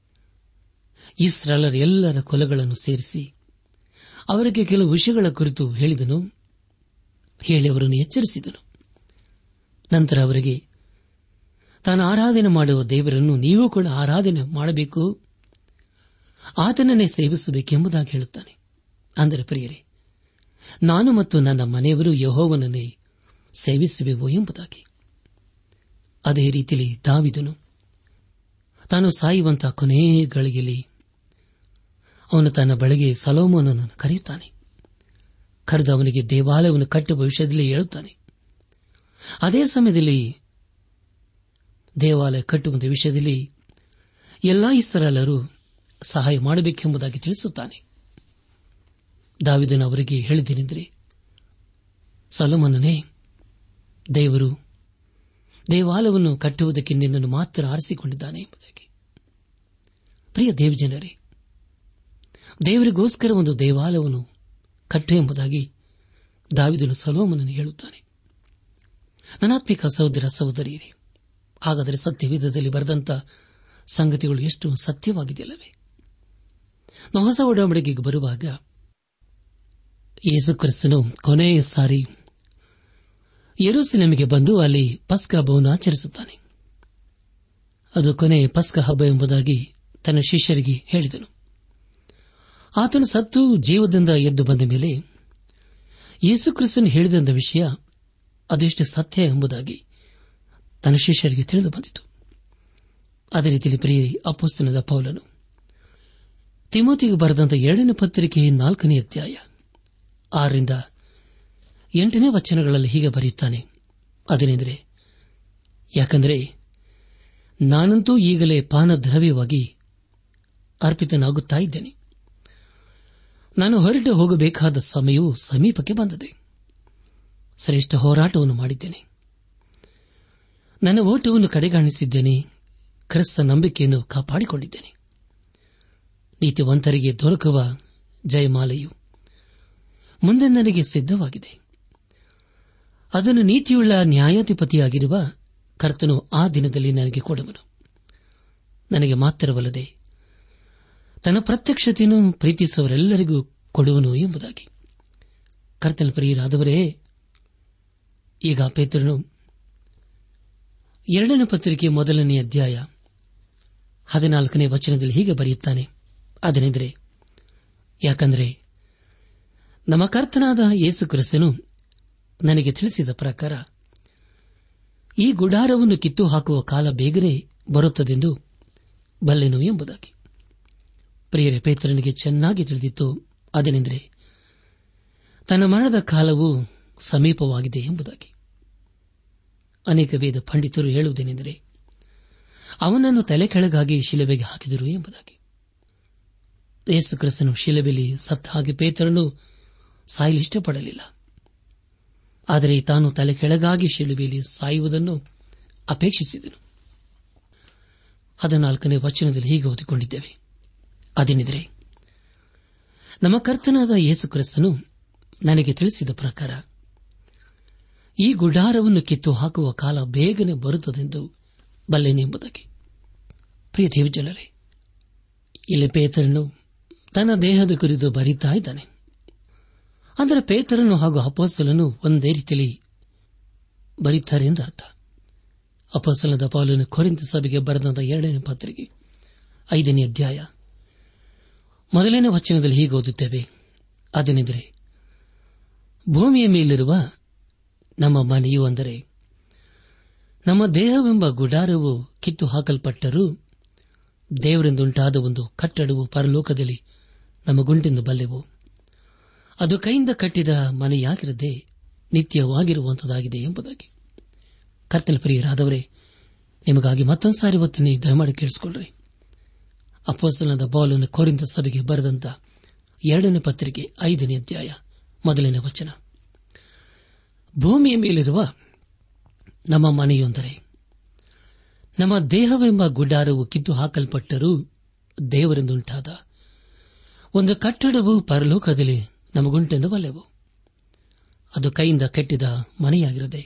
[SPEAKER 4] ಇಸ್ರಾಲರ ಎಲ್ಲರ ಕೊಲೆಗಳನ್ನು ಸೇರಿಸಿ ಅವರಿಗೆ ಕೆಲವು ವಿಷಯಗಳ ಕುರಿತು ಹೇಳಿದನು ಹೇಳಿ ಅವರನ್ನು ಎಚ್ಚರಿಸಿದನು ನಂತರ ಅವರಿಗೆ ತಾನು ಆರಾಧನೆ ಮಾಡುವ ದೇವರನ್ನು ನೀವು ಕೂಡ ಆರಾಧನೆ ಮಾಡಬೇಕು ಆತನನ್ನೇ ಸೇವಿಸಬೇಕೆಂಬುದಾಗಿ ಹೇಳುತ್ತಾನೆ ಅಂದರೆ ಪ್ರಿಯರೇ ನಾನು ಮತ್ತು ನನ್ನ ಮನೆಯವರು ಯಹೋವನನ್ನೇ ಸೇವಿಸುವೆವು ಎಂಬುದಾಗಿ ಅದೇ ರೀತಿಯಲ್ಲಿ ದಾವಿದನು ತಾನು ಸಾಯುವಂತಹ ಕೊನೇ ಗಳಿಗೆಯಲ್ಲಿ ಅವನು ತನ್ನ ಬಳಿಗೆ ಸಲೋಮೋನನ್ನು ಕರೆಯುತ್ತಾನೆ ಕರೆದು ಅವನಿಗೆ ದೇವಾಲಯವನ್ನು ಕಟ್ಟುವ ವಿಷಯದಲ್ಲಿ ಹೇಳುತ್ತಾನೆ ಅದೇ ಸಮಯದಲ್ಲಿ ದೇವಾಲಯ ಕಟ್ಟುವ ವಿಷಯದಲ್ಲಿ ಎಲ್ಲಾ ಇಸ್ರಾಲರು ಸಹಾಯ ಮಾಡಬೇಕೆಂಬುದಾಗಿ ತಿಳಿಸುತ್ತಾನೆ ದಾವಿದನು ಅವರಿಗೆ ಹೇಳಿದ್ದೇನೆಂದರೆ ಸಲೋಮನನೇ ದೇವರು ದೇವಾಲಯವನ್ನು ಕಟ್ಟುವುದಕ್ಕೆ ನಿನ್ನನ್ನು ಮಾತ್ರ ಆರಿಸಿಕೊಂಡಿದ್ದಾನೆ ಎಂಬುದಾಗಿ ಪ್ರಿಯ ದೇವಜನರೇ ದೇವರಿಗೋಸ್ಕರ ಒಂದು ದೇವಾಲಯವನ್ನು ಕಟ್ಟು ಎಂಬುದಾಗಿ ದಾವಿದನು ಸಲೋಮನನ್ನು ಹೇಳುತ್ತಾನೆ ನನಾತ್ಮಿಕ ಸಹೋದರ ಸಹೋದರಿಯರೇ ಹಾಗಾದರೆ ಸತ್ಯವೇದದಲ್ಲಿ ಬರೆದಂತ ಸಂಗತಿಗಳು ಎಷ್ಟು ಸತ್ಯವಾಗಿದೆಯಲ್ಲವೇ ನಾವು ಹೊಸ ಒಡಂಬಡಿಕೆಗೆ ಬರುವಾಗ ಯೇಸು ಕ್ರಿಸ್ತನು ಕೊನೆಯ ಸಾರಿ ಯೆರೂಸಲೇಮಿಗೆ ಬಂದು ಅಲ್ಲಿ ಪಸ್ಕ ಹಬ್ಬವನ್ನು ಆಚರಿಸುತ್ತಾನೆ ಅದು ಕೊನೆಯ ಪಸ್ಕ ಹಬ್ಬ ಎಂಬುದಾಗಿ ತನ್ನ ಶಿಷ್ಯರಿಗೆ ಹೇಳಿದನು ಆತನು ಸತ್ತು ಜೀವದಿಂದ ಎದ್ದು ಬಂದ ಮೇಲೆ ಯೇಸು ಕ್ರಿಸ್ತನು ಹೇಳಿದಂತ ವಿಷಯ ಅದೆಷ್ಟು ಸತ್ಯ ಎಂಬುದಾಗಿ ತನ್ನ ಶಿಷ್ಯರಿಗೆ ತಿಳಿದು ಬಂದಿತು ಅದೇ ರೀತಿಯಲ್ಲಿ ಪ್ರಿಯ ಅಪೋಸ್ತನದ ಪೌಲನು ತಿಮೋತಿಗೆ ಬರೆದಂತ ಎರಡನೇ ಪತ್ರಿಕೆ ನಾಲ್ಕನೇ ಅಧ್ಯಾಯ ಆರರಿಂದ ಎಂಟನೇ ವಚನಗಳಲ್ಲಿ ಹೀಗೆ ಬರೆಯುತ್ತಾನೆ ಅದೇನೆಂದರೆ ಯಾಕಂದರೆ ನಾನಂತೂ ಈಗಲೇ ಪಾನದ್ರವ್ಯವಾಗಿ ಅರ್ಪಿತನಾಗುತ್ತಾ ಇದ್ದೇನೆ ನಾನು ಹೊರಟು ಹೋಗಬೇಕಾದ ಸಮಯವು ಸಮೀಪಕ್ಕೆ ಬಂದಿದೆ ಶ್ರೇಷ್ಠ ಹೋರಾಟವನ್ನು ಮಾಡಿದ್ದೇನೆ ನನ್ನ ಓಟವನ್ನು ಕಡೆಗಾಣಿಸಿದ್ದೇನೆ ಕ್ರಿಸ್ತ ನಂಬಿಕೆಯನ್ನು ಕಾಪಾಡಿಕೊಂಡಿದ್ದೇನೆ ನೀತಿವಂತರಿಗೆ ದೊರಕುವ ಜಯಮಾಲೆಯು ಮುಂದೆ ನನಗೆ ಸಿದ್ಧವಾಗಿದೆ ಅದನ್ನು ನೀತಿಯುಳ್ಳ ನ್ಯಾಯಾಧಿಪತಿಯಾಗಿರುವ ಕರ್ತನು ಆ ದಿನದಲ್ಲಿ ನನಗೆ ಕೊಡುವನು ನನಗೆ ಮಾತ್ರವಲ್ಲದೆ ತನ್ನ ಪ್ರತ್ಯಕ್ಷತೆಯನ್ನು ಪ್ರೀತಿಸುವವರೆಲ್ಲರಿಗೂ ಕೊಡುವನು ಎಂಬುದಾಗಿ ಕರ್ತನ ಪ್ರಿಯರಾದವರೇ ಈಗ ಪೇತ್ರನು ಎರಡನೇ ಪತ್ರಿಕೆ ಮೊದಲನೇ ಅಧ್ಯಾಯ ಹದಿನಾಲ್ಕನೇ ವಚನದಲ್ಲಿ ಹೀಗೆ ಬರೆಯುತ್ತಾನೆ ಅದನೆಂದರೆ ಯಾಕಂದರೆ ನಮ್ಮ ಕರ್ತನಾದ ಯೇಸು ಕ್ರಿಸ್ತನು ನನಗೆ ತಿಳಿಸಿದ ಪ್ರಕಾರ ಈ ಗುಡಾರವನ್ನು ಕಿತ್ತು ಹಾಕುವ ಕಾಲ ಬೇಗನೆ ಬರುತ್ತದೆಂದು ಬಲ್ಲೆನು ಎಂಬುದಾಗಿ ಪ್ರಿಯರೇ ಪೇತ್ರನಿಗೆ ಚೆನ್ನಾಗಿ ತಿಳಿದಿತ್ತು ಅದೇನೆಂದರೆ ತನ್ನ ಮರಣದ ಕಾಲವು ಸಮೀಪವಾಗಿದೆ ಎಂಬುದಾಗಿ ಅನೇಕ ವೇದ ಪಂಡಿತರು ಹೇಳುವುದೇನೆಂದರೆ ಅವನನ್ನು ತಲೆ ಕೆಳಗಾಗಿ ಶಿಲುಬೆಗೆ ಹಾಕಿದರು ಎಂಬುದಾಗಿ ಯೇಸು ಕ್ರಿಸ್ತನು ಶಿಲುಬೆಯಲ್ಲಿ ಸತ್ತ ಹಾಗೆ ಪೇತ್ರನು ಸಾಯಲು ಇಷ್ಟಪಡಲಿಲ್ಲ ಆದರೆ ತಾನು ತಲೆ ಕೆಳಗಾಗಿ ಶಿಲುಬೆಯಲ್ಲಿ ಸಾಯುವುದನ್ನು ಅಪೇಕ್ಷಿಸಿದನು ಹದಿನಾಲ್ಕನೇ ವಚನದಲ್ಲಿ ಹೀಗೆ ಓದಿಕೊಂಡಿದ್ದೇವೆ ಅದೇನೆಂದರೆ ನಮ್ಮ ಕರ್ತನಾದ ಯೇಸು ಕ್ರಿಸ್ತನು ನನಗೆ ತಿಳಿಸಿದ ಪ್ರಕಾರ ಈ ಗುಡಾರವನ್ನು ಕಿತ್ತು ಹಾಕುವ ಕಾಲ ಬೇಗನೆ ಬರುತ್ತದೆಂದು ಬಲ್ಲೆನೆಂಬುದಾಗಿ ಪ್ರಿಯ ದೇವಜನರೇ ಇಲ್ಲಿ ಪೇತರನು ತನ್ನ ದೇಹದ ಕುರಿತು ಬರೀತಾ ಇದ್ದಾನೆ ಅಂದರೆ ಪೇತರನು ಹಾಗೂ ಅಪೋಸ್ತಲನು ಒಂದೇ ರೀತಿಯಲ್ಲಿ ಬರೀತಾರೆ ಎಂದು ಅರ್ಥ ಅಪೋಸ್ತಲದ ಪಾಲನ್ನು ಕೊರಿಂತ ಸಭೆಗೆ ಬರೆದಂತಹ ಎರಡನೇ ಪತ್ರಿಕೆ ಐದನೇ ಅಧ್ಯಾಯ ಮೊದಲನೇ ವಚನದಲ್ಲಿ ಹೀಗೆ ಓದುತ್ತೇವೆ ಅದೇನೆಂದರೆ ಭೂಮಿಯ ಮೇಲಿರುವ ನಮ್ಮ ಮನೆಯು ಅಂದರೆ ನಮ್ಮ ದೇಹವೆಂಬ ಗುಡಾರವು ಕಿತ್ತು ಹಾಕಲ್ಪಟ್ಟರೂ ದೇವರಿಂದುಂಟಾದ ಒಂದು ಕಟ್ಟಡವು ಪರಲೋಕದಲ್ಲಿ ನಮಗುಂಟೆಂದು ಬಲ್ಲೆವು ಅದು ಕೈಯಿಂದ ಕಟ್ಟಿದ ಮನೆಯಾಗಿರದೆ ನಿತ್ಯವಾಗಿರುವಂತದಾಗಿದೆ ಎಂಬುದಾಗಿ ಕರ್ತನ ಪ್ರಿಯರಾದವರೇ ನಿಮಗಾಗಿ ಮತ್ತೊಂದು ಸಾರಿ ಒತ್ತನೆ ದಯಮಾಡಿ ಕೇಳಿಸಿಕೊಳ್ಳ್ರಿ ಅಪೋಸ್ತಲದ ಬೌಲನ್ನು ಕೋರಿಂತ ಸಭೆಗೆ ಬರೆದಂತ ಎರಡನೇ ಪತ್ರಿಕೆ ಐದನೇ ಅಧ್ಯಾಯ ಮೊದಲನೇ ವಚನ ಭೂಮಿಯ ಮೇಲಿರುವ ನಮ್ಮ ಮನೆಯೊಂದರೆ ನಮ್ಮ ದೇಹವೆಂಬ ಗುಡ್ಡಾರವು ಕಿತ್ತು ಹಾಕಲ್ಪಟ್ಟರೂ ದೇವರಿಂದುಂಟಾದ ಒಂದು ಕಟ್ಟಡವು ಪರಲೋಕದಲ್ಲಿ ನಮಗುಂಟೆಂದು ಬಲ್ಲೆವು ಅದು ಕೈಯಿಂದ ಕಟ್ಟಿದ ಮನೆಯಾಗಿರದೆ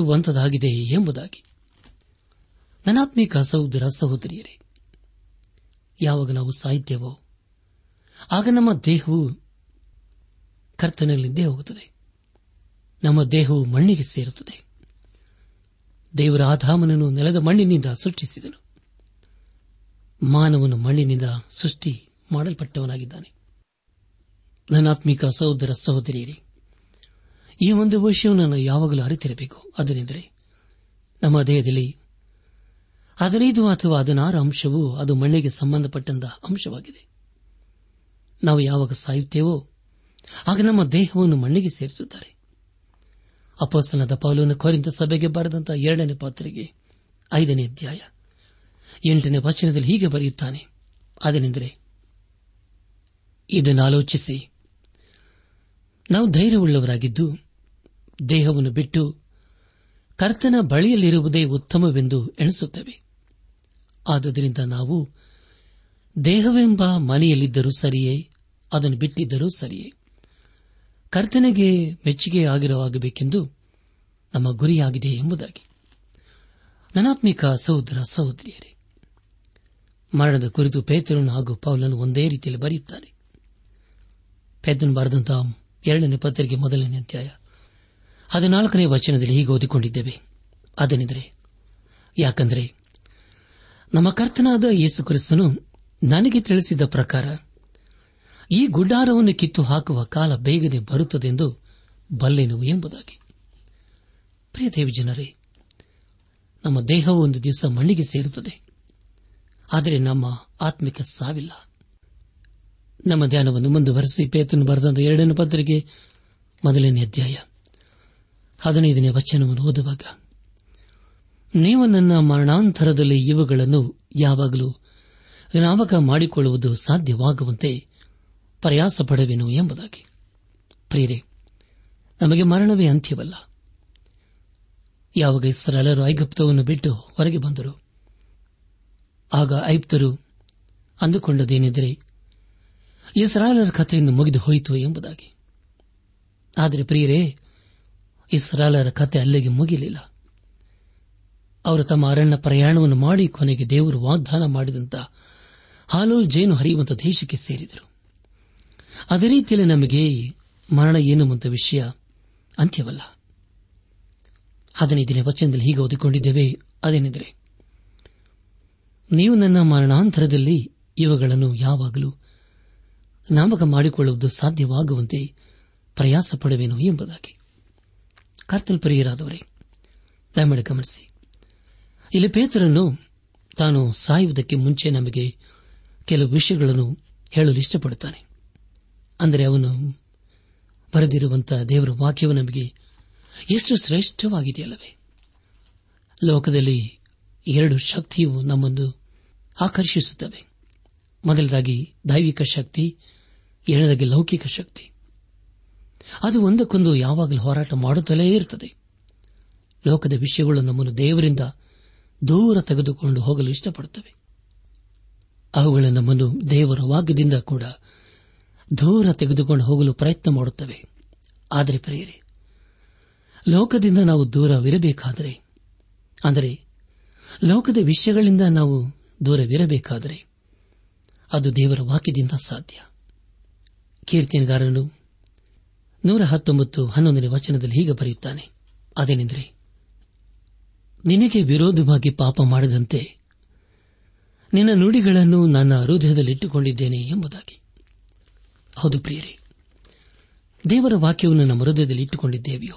[SPEAKER 4] ನಿತ್ಯವಾಗಿರುವಂತದಾಗಿದೆ ಎಂಬುದಾಗಿ ನನಾತ್ಮಿಕ ಸಹೋದರ ಸಹೋದರಿಯರೇ ಯಾವಾಗ ನಾವು ಸಾಹಿತ್ಯವೋ ಆಗ ನಮ್ಮ ದೇಹವು ಕರ್ತನಲ್ಲಿದ್ದೇ ಹೋಗುತ್ತದೆ ನಮ್ಮ ದೇಹವು ಮಣ್ಣಿಗೆ ಸೇರುತ್ತದೆ ದೇವರ ಆಧಾಮನನ್ನು ನೆಲದ ಮಣ್ಣಿನಿಂದ ಸೃಷ್ಟಿಸಿದನು ಮಾನವನು ಮಣ್ಣಿನಿಂದ ಸೃಷ್ಟಿ ಮಾಡಲ್ಪಟ್ಟವನಾಗಿದ್ದಾನೆ ನನ್ನಾತ್ಮಿಕ ಸಹೋದರ ಸಹೋದರಿಯರೇ ಈ ಒಂದು ವಿಷಯವನ್ನು ನಾನು ಯಾವಾಗಲೂ ಅರಿತಿರಬೇಕು ಅದನೆಂದರೆ ನಮ್ಮ ದೇಹದಲ್ಲಿ ಹದಿನೈದು ಅಥವಾ ಹದಿನಾರು ಅಂಶವು ಅದು ಮಣ್ಣಿಗೆ ಸಂಬಂಧಪಟ್ಟಂತಹ ಅಂಶವಾಗಿದೆ ನಾವು ಯಾವಾಗ ಸಾಯುತ್ತೇವೋ ಆಗ ನಮ್ಮ ದೇಹವನ್ನು ಮಣ್ಣಿಗೆ ಸೇರಿಸುತ್ತಾರೆ ಅಪೋಸ್ತನದ ಪೌಲನ್ನು ಕೊರಿಂತ ಸಭೆಗೆ ಬರೆದಂತಹ ಎರಡನೇ ಪಾತ್ರೆಗೆ ಐದನೇ ಅಧ್ಯಾಯ ಎಂಟನೇ ವಚನದಲ್ಲಿ ಹೀಗೆ ಬರೆಯುತ್ತಾನೆ ಅದೇನೆಂದರೆ ಇದನ್ನು ಆಲೋಚಿಸಿ ನಾವು ಧೈರ್ಯವುಳ್ಳವರಾಗಿದ್ದು ದೇಹವನ್ನು ಬಿಟ್ಟು ಕರ್ತನ ಬಳಿಯಲ್ಲಿರುವುದೇ ಉತ್ತಮವೆಂದು ಎಣಿಸುತ್ತೇವೆ ಆದುದರಿಂದ ನಾವು ದೇಹವೆಂಬ ಮನೆಯಲ್ಲಿದ್ದರೂ ಸರಿಯೇ ಅದನ್ನು ಬಿಟ್ಟಿದ್ದರೂ ಸರಿಯೇ ಕರ್ತನೆಗೆ ಮೆಚ್ಚುಗೆ ಆಗಿರವಾಗಬೇಕೆಂದು ನಮ್ಮ ಗುರಿಯಾಗಿದೆ ಎಂಬುದಾಗಿ ನನಾತ್ಮಿಕ ಸಹೋದರ ಸಹೋದರಿಯರೇ ಮರಣದ ಕುರಿತು ಪೇತರನು ಹಾಗೂ ಪೌಲನು ಒಂದೇ ರೀತಿಯಲ್ಲಿ ಬರೆಯುತ್ತಾರೆ ಪೇತನ್ ಬರೆದಂತಹ ಎರಡನೇ ಪತ್ರಿಕೆ ಮೊದಲನೇ ಅಧ್ಯಾಯ ಹದಿನಾಲ್ಕನೇ ವಚನದಲ್ಲಿ ಹೀಗೆ ಓದಿಕೊಂಡಿದ್ದೇವೆ ಅದೇನೆಂದರೆ ಯಾಕಂದರೆ ನಮ್ಮ ಕರ್ತನಾದ ಯೇಸು ಕ್ರಿಸ್ತನು ನನಗೆ ತಿಳಿಸಿದ ಪ್ರಕಾರ ಈ ಗುಡ್ಡಾರವನ್ನು ಕಿತ್ತು ಹಾಕುವ ಕಾಲ ಬೇಗನೆ ಬರುತ್ತದೆಂದು ಬಲ್ಲೆನು ಎಂಬುದಾಗಿ ಪ್ರಿಯ ದೇವಿ ಜನರೇ ನಮ್ಮ ದೇಹವು ಒಂದು ದಿವಸ ಮಣ್ಣಿಗೆ ಸೇರುತ್ತದೆ ಆದರೆ ನಮ್ಮ ಆತ್ಮಿಕ ಸಾವಿಲ್ಲ ನಮ್ಮ ಧ್ಯಾನವನ್ನು ಮುಂದುವರೆಸಿ ಪೇತನು ಬರೆದ ಎರಡನೇ ಪತ್ರಿಕೆ ಮೊದಲನೇ ಅಧ್ಯಾಯ ಹದಿನೈದನೇ ವಚನವನ್ನು ಓದುವಾಗ ನೀವು ನನ್ನ ಮರಣಾಂತರದಲ್ಲಿ ಇವುಗಳನ್ನು ಯಾವಾಗಲೂ ಜ್ಞಾಪಕ ಮಾಡಿಕೊಳ್ಳುವುದು ಸಾಧ್ಯವಾಗುವಂತೆ ಪ್ರಯಾಸ ಪಡುವೆನು ಎಂಬುದಾಗಿ ಪ್ರಿಯರೇ ನಮಗೆ ಮರಣವೇ ಅಂತ್ಯವಲ್ಲ ಯಾವಾಗ ಇಸ್ರಾಲರು ಐಗುಪ್ತವನ್ನು ಬಿಟ್ಟು ಹೊರಗೆ ಬಂದರು ಆಗ ಐಪ್ತರು ಅಂದುಕೊಂಡದೇನೆಂದರೆ ಇಸ್ರಾಲರ ಕಥೆಯನ್ನು ಮುಗಿದು ಹೋಯಿತು ಎಂಬುದಾಗಿ ಆದರೆ ಪ್ರಿಯರೇ ಇಸ್ರಾಲರ ಕಥೆ ಅಲ್ಲಿಗೆ ಮುಗಿಲಿಲ್ಲ ಅವರು ತಮ್ಮ ಅರಣ್ಯ ಪ್ರಯಾಣವನ್ನು ಮಾಡಿ ಕೊನೆಗೆ ದೇವರು ವಾಗ್ದಾನ ಮಾಡಿದಂತ ಹಾಲು ಜೇನು ಹರಿಯುವಂತ ದೇಶಕ್ಕೆ ಸೇರಿದರು ಅದೇ ರೀತಿಯಲ್ಲಿ ನಮಗೆ ಮರಣ ಎನ್ನುವಂತ ವಿಷಯ ಅಂತ್ಯವಲ್ಲ ಹದಿನೈದನೇ ವಚನದಲ್ಲಿ ಹೀಗೆ ಓದಿಕೊಂಡಿದ್ದೇವೆ ಅದೇನೆಂದರೆ ನೀವು ನನ್ನ ಮರಣಾಂತರದಲ್ಲಿ ಇವುಗಳನ್ನು ಯಾವಾಗಲೂ ನಾಮಕ ಮಾಡಿಕೊಳ್ಳುವುದು ಸಾಧ್ಯವಾಗುವಂತೆ ಪ್ರಯಾಸ ಪಡುವೆನು ಎಂಬುದಾಗಿ ಕರ್ತಲ್ಪರಿಯರಾದವರೇ ದಯಮಾಡಿ ಗಮನಿಸಿ ಇಲ್ಲಿ ಪೇತ್ರನು ತಾನು ಸಾಯುವುದಕ್ಕೆ ಮುಂಚೆ ನಮಗೆ ಕೆಲವು ವಿಷಯಗಳನ್ನು ಹೇಳಲು ಇಷ್ಟಪಡುತ್ತಾನೆ ಅಂದರೆ ಅವನು ಬರೆದಿರುವಂತಹ ದೇವರ ವಾಕ್ಯವು ನಮಗೆ ಎಷ್ಟು ಶ್ರೇಷ್ಠವಾಗಿದೆಯಲ್ಲವೇ ಲೋಕದಲ್ಲಿ ಎರಡು ಶಕ್ತಿಯು ನಮ್ಮನ್ನು ಆಕರ್ಷಿಸುತ್ತವೆ ಮೊದಲದಾಗಿ ದೈವಿಕ ಶಕ್ತಿ ಎರಡದಾಗಿ ಲೌಕಿಕ ಶಕ್ತಿ ಅದು ಒಂದಕ್ಕೊಂದು ಯಾವಾಗಲೂ ಹೋರಾಟ ಮಾಡುತ್ತಲೇ ಇರುತ್ತದೆ ಲೋಕದ ವಿಷಯಗಳು ನಮ್ಮನ್ನು ದೇವರಿಂದ ದೂರ ತೆಗೆದುಕೊಂಡು ಹೋಗಲು ಇಷ್ಟಪಡುತ್ತವೆ ಅವುಗಳ ನಮ್ಮನ್ನು ದೇವರ ವಾಕ್ಯದಿಂದ ಕೂಡ ದೂರ ತೆಗೆದುಕೊಂಡು ಹೋಗಲು ಪ್ರಯತ್ನ ಮಾಡುತ್ತವೆ ಆದರೆ ಪ್ರಿಯರೇ ಲೋಕದಿಂದ ನಾವು ದೂರವಿರಬೇಕಾದರೆ ಅಂದರೆ ಲೋಕದ ವಿಷಯಗಳಿಂದ ನಾವು ದೂರವಿರಬೇಕಾದರೆ ಅದು ದೇವರ ವಾಕ್ಯದಿಂದ ಸಾಧ್ಯ ಕೀರ್ತನೆಗಾರನು ನೂರ ಹತ್ತೊಂಬತ್ತು ಹನ್ನೊಂದನೇ ವಚನದಲ್ಲಿ ಹೀಗೆ ಬರೆಯುತ್ತಾನೆ ಅದೇನೆಂದರೆ ನಿನಗೆ ವಿರೋಧವಾಗಿ ಪಾಪ ಮಾಡದಂತೆ ನಿನ್ನ ನುಡಿಗಳನ್ನು ನನ್ನ ಹೃದಯದಲ್ಲಿಟ್ಟುಕೊಂಡಿದ್ದೇನೆ ಎಂಬುದಾಗಿ ಹೌದು ಪ್ರಿಯರೇ ದೇವರ ವಾಕ್ಯವನ್ನು ನಮ್ಮ ಹೃದಯದಲ್ಲಿ ಇಟ್ಟುಕೊಂಡಿದ್ದೇವೆಯೋ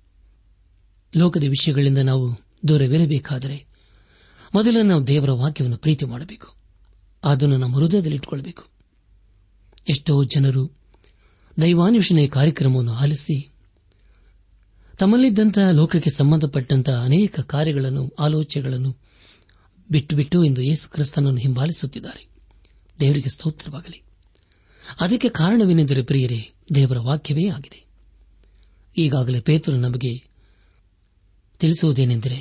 [SPEAKER 4] ಲೋಕದ ವಿಷಯಗಳಿಂದ ನಾವು ದೂರವಿರಬೇಕಾದರೆ ಮೊದಲು ನಾವು ದೇವರ ವಾಕ್ಯವನ್ನು ಪ್ರೀತಿ ಮಾಡಬೇಕು ಅದನ್ನು ನಮ್ಮ ಹೃದಯದಲ್ಲಿ ಇಟ್ಟುಕೊಳ್ಳಬೇಕು ಎಷ್ಟೋ ಜನರು ದೈವಾನ್ವೇಷಣೆ ಕಾರ್ಯಕ್ರಮವನ್ನು ಆಲಿಸಿ ತಮ್ಮಲ್ಲಿದ್ದಂತಹ ಲೋಕಕ್ಕೆ ಸಂಬಂಧಪಟ್ಟಂತಹ ಅನೇಕ ಕಾರ್ಯಗಳನ್ನು ಆಲೋಚನೆಗಳನ್ನು ಬಿಟ್ಟು ಬಿಟ್ಟು ಇಂದು ಯೇಸು ಕ್ರಿಸ್ತನನ್ನು ಹಿಂಬಾಲಿಸುತ್ತಿದ್ದಾರೆ ದೇವರಿಗೆ ಸ್ತೋತ್ರವಾಗಲಿ ಅದಕ್ಕೆ ಕಾರಣವೇನೆಂದರೆ ಪ್ರಿಯರೇ ದೇವರ ವಾಕ್ಯವೇ ಆಗಿದೆ ಈಗಾಗಲೇ ಪೇತರು ನಮಗೆ ತಿಳಿಸುವುದೇನೆಂದರೆ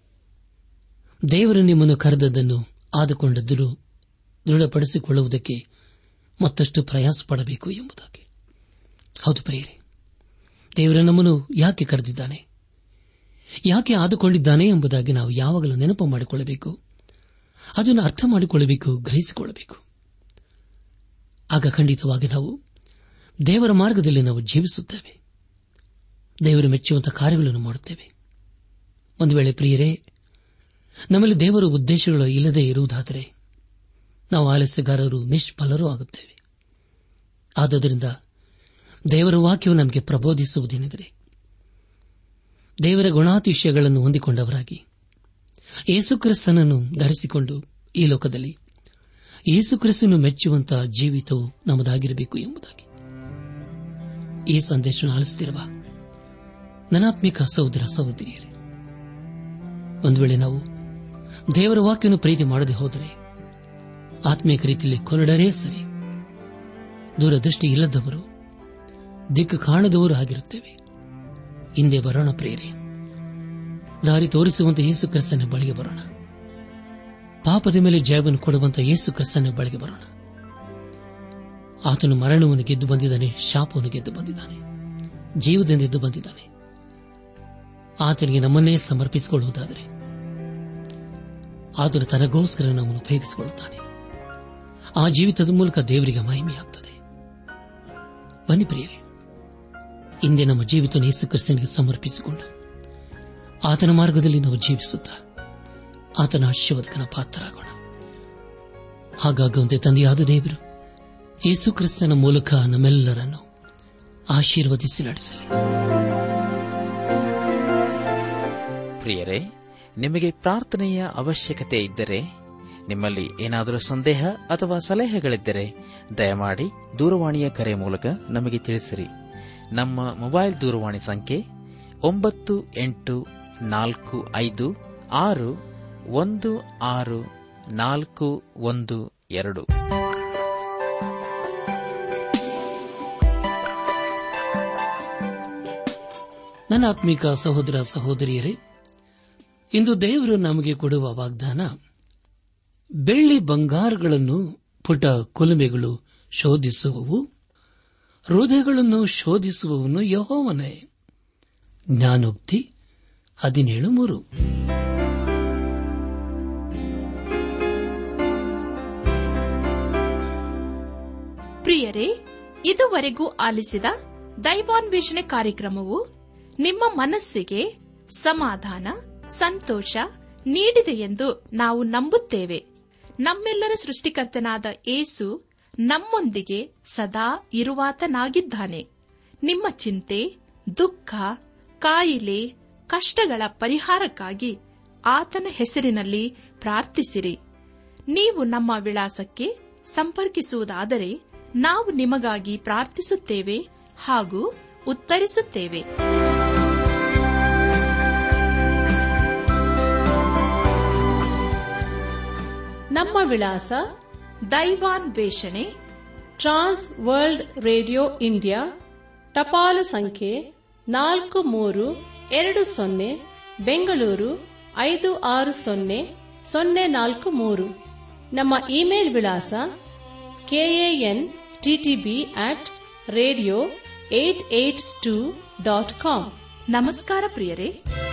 [SPEAKER 4] ದೇವರು ನಿಮ್ಮನ್ನು ಕರೆದದ್ದನ್ನು ಆದುಕೊಂಡದ್ದನ್ನು ದೃಢಪಡಿಸಿಕೊಳ್ಳುವುದಕ್ಕೆ ಮತ್ತಷ್ಟು ಪ್ರಯಾಸ ಪಡಬೇಕು ಎಂಬುದಾಗಿ ಹೌದು ಪ್ರಿಯರೇ ದೇವರ ನಮ್ಮನ್ನು ಯಾಕೆ ಕರೆದಿದ್ದಾನೆ ಯಾಕೆ ಆದುಕೊಂಡಿದ್ದಾನೆ ಎಂಬುದಾಗಿ ನಾವು ಯಾವಾಗಲೂ ನೆನಪು ಮಾಡಿಕೊಳ್ಳಬೇಕು ಅದನ್ನು ಅರ್ಥ ಮಾಡಿಕೊಳ್ಳಬೇಕು ಗ್ರಹಿಸಿಕೊಳ್ಳಬೇಕು ಆಗ ಖಂಡಿತವಾಗಿ ನಾವು ದೇವರ ಮಾರ್ಗದಲ್ಲಿ ನಾವು ಜೀವಿಸುತ್ತೇವೆ ದೇವರು ಮೆಚ್ಚುವಂತಹ ಕಾರ್ಯಗಳನ್ನು ಮಾಡುತ್ತೇವೆ ಒಂದು ವೇಳೆ ಪ್ರಿಯರೇ ನಮ್ಮಲ್ಲಿ ದೇವರ ಉದ್ದೇಶಗಳು ಇಲ್ಲದೆ ಇರುವುದಾದರೆ ನಾವು ಆಲಸ್ಯಗಾರರು ನಿಷ್ಫಲರೂ ಆಗುತ್ತೇವೆ ಆದ್ದರಿಂದ ದೇವರ ವಾಕ್ಯವು ನಮಗೆ ಪ್ರಬೋಧಿಸುವುದೇನೆಂದರೆ ದೇವರ ಗುಣಾತಿಶಯಗಳನ್ನು ಹೊಂದಿಕೊಂಡವರಾಗಿ ಯೇಸುಕ್ರಿಸ್ತನನ್ನು ಧರಿಸಿಕೊಂಡು ಈ ಲೋಕದಲ್ಲಿ ಯೇಸುಕ್ರಿಸ್ತನು ಮೆಚ್ಚುವಂತಹ ಜೀವಿತವು ನಮ್ಮದಾಗಿರಬೇಕು ಎಂಬುದಾಗಿ ಈ ಸಂದೇಶ ಆಲಿಸುತ್ತಿರುವ ನನಾತ್ಮಿಕ ಸಹೋದರ ಸಹೋದರಿಯರೇ ಒಂದು ವೇಳೆ ನಾವು ದೇವರ ವಾಕ್ಯವನ್ನು ಪ್ರೀತಿ ಮಾಡದೆ ಹೋದರೆ ಆತ್ಮೀಕ ರೀತಿಯಲ್ಲಿ ಕೊರಡರೇ ಸರಿ ದೂರದೃಷ್ಟಿ ಇಲ್ಲದವರು ದಿಕ್ಕು ಕಾಣದವರು ಆಗಿರುತ್ತೇವೆ ಹಿಂದೆ ಬರೋಣ ಪ್ರೇರೆ ದಾರಿ ತೋರಿಸುವಂತ ಯೇಸು ಕ್ರಿಸ್ತನ ಬಳಿಗೆ ಬರೋಣ ಪಾಪದ ಮೇಲೆ ಜಯವನ್ನು ಕೊಡುವಂತ ಯೇಸು ಕ್ರಿಸ್ತನ ಬಳಿಗೆ ಬರೋಣ ಆತನು ಮರಣವನ್ನು ಗೆದ್ದು ಬಂದಿದ್ದಾನೆ ಶಾಪವನ್ನು ಗೆದ್ದು ಬಂದಿದ್ದಾನೆ ಜೀವದಿಂದ ಎದ್ದು ಬಂದಿದ್ದಾನೆ ಆತನಿಗೆ ನಮ್ಮನ್ನೇ ಸಮರ್ಪಿಸಿಕೊಳ್ಳುವುದಾದರೆ ಆತನು ತನಗೋಸ್ಕರ ನಮ್ಮನ್ನು ಉಪಯೋಗಿಸಿಕೊಳ್ಳುತ್ತಾನೆ ಆ ಜೀವಿತದ ಮೂಲಕ ದೇವರಿಗೆ ಮಹಿಮೆಯಾಗುತ್ತದೆ ಬನ್ನಿ ಪ್ರಿಯರೇ ಇಂದೇ ನಮ್ಮ ಜೀವಿತ ಯೇಸು ಕ್ರಿಸ್ತನಿಗೆ ಸಮರ್ಪಿಸಿಕೊಂಡು ಆತನ ಮಾರ್ಗದಲ್ಲಿ ನಾವು ಜೀವಿಸುತ್ತಾ ಆತನ ಆಶೀರ್ವಾದಕನ ಪಾತ್ರರಾಗೋಣ ಹಾಗಾಗುವಂತೆ ತಂದೆಯಾದ ದೇವರು ಯೇಸು ಕ್ರಿಸ್ತನ ಮೂಲಕ ನಮ್ಮೆಲ್ಲರನ್ನು ಆಶೀರ್ವದಿಸಿ ನಡೆಸಲಿ
[SPEAKER 5] ಪ್ರಿಯರೇ ನಿಮಗೆ ಪ್ರಾರ್ಥನೆಯ ಅವಶ್ಯಕತೆ ಇದ್ದರೆ ನಿಮ್ಮಲ್ಲಿ ಏನಾದರೂ ಸಂದೇಹ ಅಥವಾ ಸಲಹೆಗಳಿದ್ದರೆ ದಯಮಾಡಿ ದೂರವಾಣಿಯ ಕರೆ ಮೂಲಕ ನಮಗೆ ತಿಳಿಸಿರಿ ನಮ್ಮ ಮೊಬೈಲ್ ದೂರವಾಣಿ ಸಂಖ್ಯೆ ಒಂಬತ್ತು ಎಂಟು ನಾಲ್ಕು ಐದು ಆರು ಒಂದು ಆರು ನಾಲ್ಕು ಒಂದು ಎರಡು
[SPEAKER 4] ನನ್ನ ಆತ್ಮಿಕ ಸಹೋದರ ಸಹೋದರಿಯರೇ ಇಂದು ದೇವರು ನಮಗೆ ಕೊಡುವ ವಾಗ್ದಾನ ಬೆಳ್ಳಿ ಬಂಗಾರಗಳನ್ನು ಪುಟ ಕುಲುಮೆಗಳು ಶೋಧಿಸುವವು ಹೃದಯಗಳನ್ನು ಶೋಧಿಸುವವನು ಯಹೋವನೇ ಜ್ಞಾನೋಕ್ತಿ ಹದಿನೇಳು ಮೂರು
[SPEAKER 1] ಪ್ರಿಯರೇ ಇದುವರೆಗೂ ಆಲಿಸಿದ ದೈವಾನ್ವೇಷಣೆ ಕಾರ್ಯಕ್ರಮವು ನಿಮ್ಮ ಮನಸ್ಸಿಗೆ ಸಮಾಧಾನ ಸಂತೋಷ ನೀಡಿದೆ ಎಂದು ನಾವು ನಂಬುತ್ತೇವೆ ನಮ್ಮೆಲ್ಲರ ಸೃಷ್ಟಿಕರ್ತನಾದ ಏಸು ನಮ್ಮೊಂದಿಗೆ ಸದಾ ಇರುವಾತನಾಗಿದ್ದಾನೆ ನಿಮ್ಮ ಚಿಂತೆ ದುಃಖ ಕಾಯಿಲೆ ಕಷ್ಟಗಳ ಪರಿಹಾರಕ್ಕಾಗಿ ಆತನ ಹೆಸರಿನಲ್ಲಿ ಪ್ರಾರ್ಥಿಸಿರಿ ನೀವು ನಮ್ಮ ವಿಳಾಸಕ್ಕೆ ಸಂಪರ್ಕಿಸುವುದಾದರೆ ನಾವು ನಿಮಗಾಗಿ ಪ್ರಾರ್ಥಿಸುತ್ತೇವೆ ಹಾಗೂ ಉತ್ತರಿಸುತ್ತೇವೆ
[SPEAKER 2] ನಮ್ಮ ವಿಳಾಸ
[SPEAKER 1] ದೈವಾನ್ ವೇಷಣೆ
[SPEAKER 2] ಟ್ರಾನ್ಸ್ ವರ್ಲ್ಡ್ ರೇಡಿಯೋ ಇಂಡಿಯಾ ಟಪಾಲು ಸಂಖ್ಯೆ ನಾಲ್ಕು ಮೂರು ಎರಡು ಸೊನ್ನೆ ಬೆಂಗಳೂರು ಐದು ಆರು ಸೊನ್ನೆ ಸೊನ್ನೆ ನಾಲ್ಕು ಮೂರು ನಮ್ಮ ಇಮೇಲ್ ವಿಳಾಸ KAN TTB at radio eight eight two dot com
[SPEAKER 1] ನಮಸ್ಕಾರ ಪ್ರಿಯರೇ